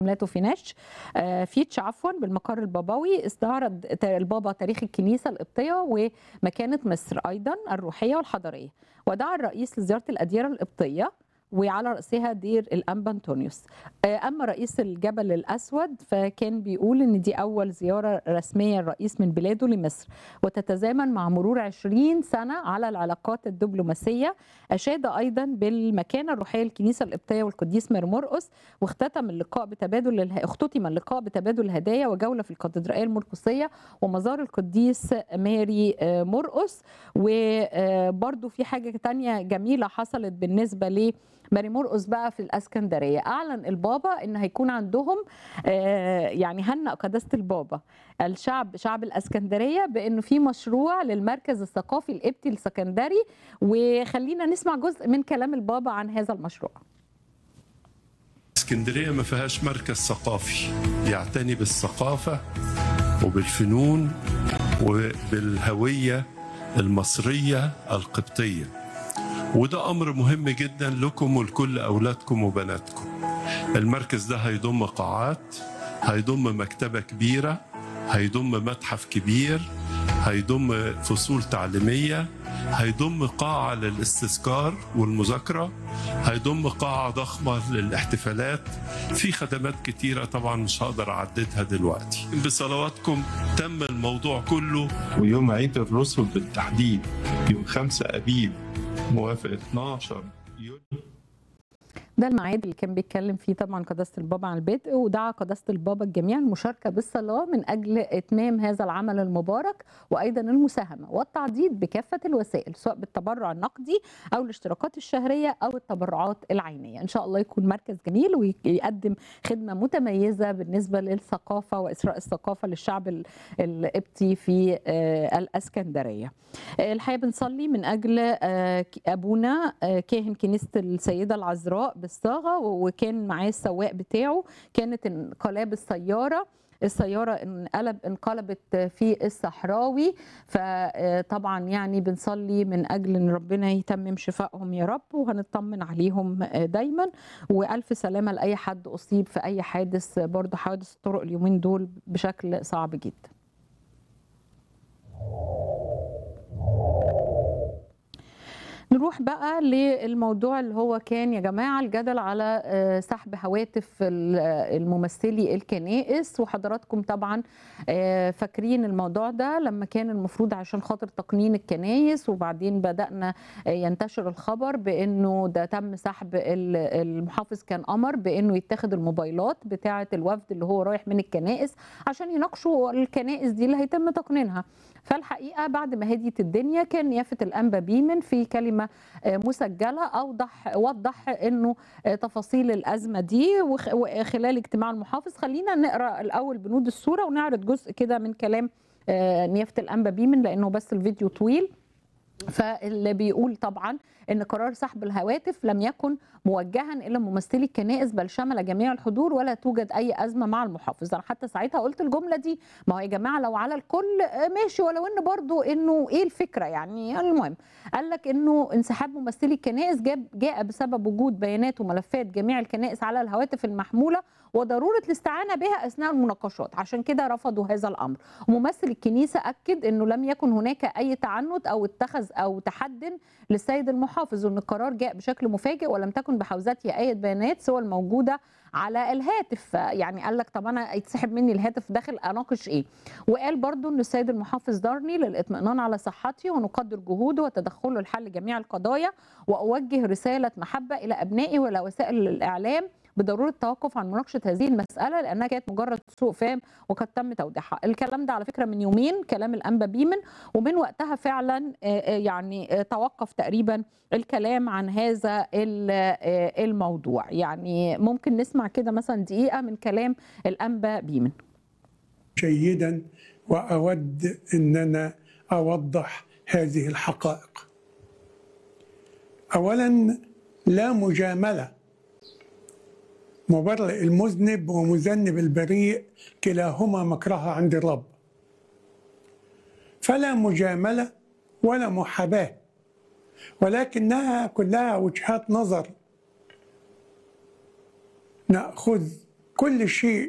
حملاته في نش آه، فيتش عفوا بالمقر البابوي استعرض ت- البابا تاريخ الكنيسة القبطية ومكانة مصر أيضا الروحية والحضارية ودعا الرئيس لزيارة الأديرة القبطية وعلى رأسها دير الأنبا أنطونيوس آه، أما رئيس الجبل الأسود فكان بيقول إن دي أول زيارة رسمية الرئيس من بلاده لمصر وتتزامن مع مرور 20 سنة على العلاقات الدبلوماسية أشاد أيضا بالمكانة الروحية للكنيسة القبطية والقديس مير مرقس واختتم اللقاء بتبادل اله... اختتم اللقاء بتبادل الهدايا وجولة في الكاتدرائية المرقسية ومزار القديس ماري آه، مرقس وبرضو في حاجة تانية جميلة حصلت بالنسبة ل ماري مرقس بقى في الاسكندريه اعلن البابا ان هيكون عندهم آه، يعني هنأ قداسه البابا الشعب شعب الاسكندريه بانه في مشروع للمركز الثقافي القبطي السكندري وخلينا نسمع جزء من كلام البابا عن هذا المشروع اسكندرية ما فيهاش مركز ثقافي يعتني بالثقافة وبالفنون وبالهوية المصرية القبطية وده أمر مهم جدا لكم ولكل أولادكم وبناتكم المركز ده هيضم قاعات هيضم مكتبة كبيرة هيضم متحف كبير هيضم فصول تعليمية هيضم قاعة للاستذكار والمذاكرة هيضم قاعة ضخمة للاحتفالات في خدمات كتيرة طبعا مش هقدر أعددها دلوقتي بصلواتكم تم الموضوع كله ويوم عيد الرسل بالتحديد يوم 5 أبيب موافق 12 يوليو ده الميعاد اللي كان بيتكلم فيه طبعا قداسه البابا عن البدء ودعا قداسه البابا الجميع المشاركه بالصلاه من اجل اتمام هذا العمل المبارك وايضا المساهمه والتعضيد بكافه الوسائل سواء بالتبرع النقدي او الاشتراكات الشهريه او التبرعات العينيه ان شاء الله يكون مركز جميل ويقدم خدمه متميزه بالنسبه للثقافه واسراء الثقافه للشعب ال- القبطي في آه، الاسكندريه آه، الحقيقه بنصلي من اجل آه، ابونا آه، كاهن كنيسه السيده العذراء بالصاغه وكان معاه السواق بتاعه كانت انقلاب السياره السيارة انقلب انقلبت في الصحراوي فطبعا يعني بنصلي من أجل أن ربنا يتمم شفائهم يا رب وهنطمن عليهم دايما وألف سلامة لأي حد أصيب في أي حادث برضه حوادث الطرق اليومين دول بشكل صعب جدا نروح بقى للموضوع اللي هو كان يا جماعة الجدل على آه، سحب هواتف ال- آه، الممثلي الكنائس وحضراتكم طبعا آه، فاكرين الموضوع ده لما كان المفروض عشان خاطر تقنين الكنائس وبعدين بدأنا آه، ينتشر الخبر بأنه ده تم سحب ال- المحافظ كان أمر بأنه يتاخد الموبايلات بتاعة الوفد اللي هو رايح من الكنائس عشان يناقشوا الكنائس دي اللي هيتم تقنينها فالحقيقه بعد ما هديت الدنيا كان يافة الانبا بيمن في كلمه آه، مسجله اوضح وضح انه آه، تفاصيل الازمه دي وخ- وخلال اجتماع المحافظ خلينا نقرا الاول بنود الصوره ونعرض جزء كده من كلام آه، نيافه الانبا بيمن لانه بس الفيديو طويل فاللي بيقول طبعا ان قرار سحب الهواتف لم يكن موجها الى ممثلي الكنائس بل شمل جميع الحضور ولا توجد اي ازمه مع المحافظ انا حتى ساعتها قلت الجمله دي ما هو يا جماعه لو على الكل آه، ماشي ولو ان برضو انه ايه الفكره يعني المهم قال لك انه انسحاب ممثلي الكنائس جاب جاء بسبب وجود بيانات وملفات جميع الكنائس على الهواتف المحموله وضروره الاستعانه بها اثناء المناقشات عشان كده رفضوا هذا الامر وممثل الكنيسه اكد انه لم يكن هناك اي تعنت او اتخذ او تحد للسيد المحافظ وان القرار جاء بشكل مفاجئ ولم تكن بحوزته اي بيانات سوى الموجوده على الهاتف يعني قال لك طب انا يتسحب مني الهاتف داخل اناقش ايه وقال برضو ان السيد المحافظ دارني للاطمئنان على صحته ونقدر جهوده وتدخله لحل جميع القضايا واوجه رساله محبه الى ابنائي والى وسائل الاعلام بضروره التوقف عن مناقشه هذه المساله لانها كانت مجرد سوء فهم وقد تم توضيحها الكلام ده على فكره من يومين كلام الانبا بيمن ومن وقتها فعلا آه، آه، يعني آه، توقف تقريبا الكلام عن هذا ال- آه، الموضوع يعني ممكن نسمع كده مثلا دقيقه من كلام الانبا بيمن جيدا واود ان انا اوضح هذه الحقائق اولا لا مجامله مبرئ المذنب ومذنب البريء كلاهما مكره عند الرب فلا مجامله ولا محاباه ولكنها كلها وجهات نظر ناخذ كل شيء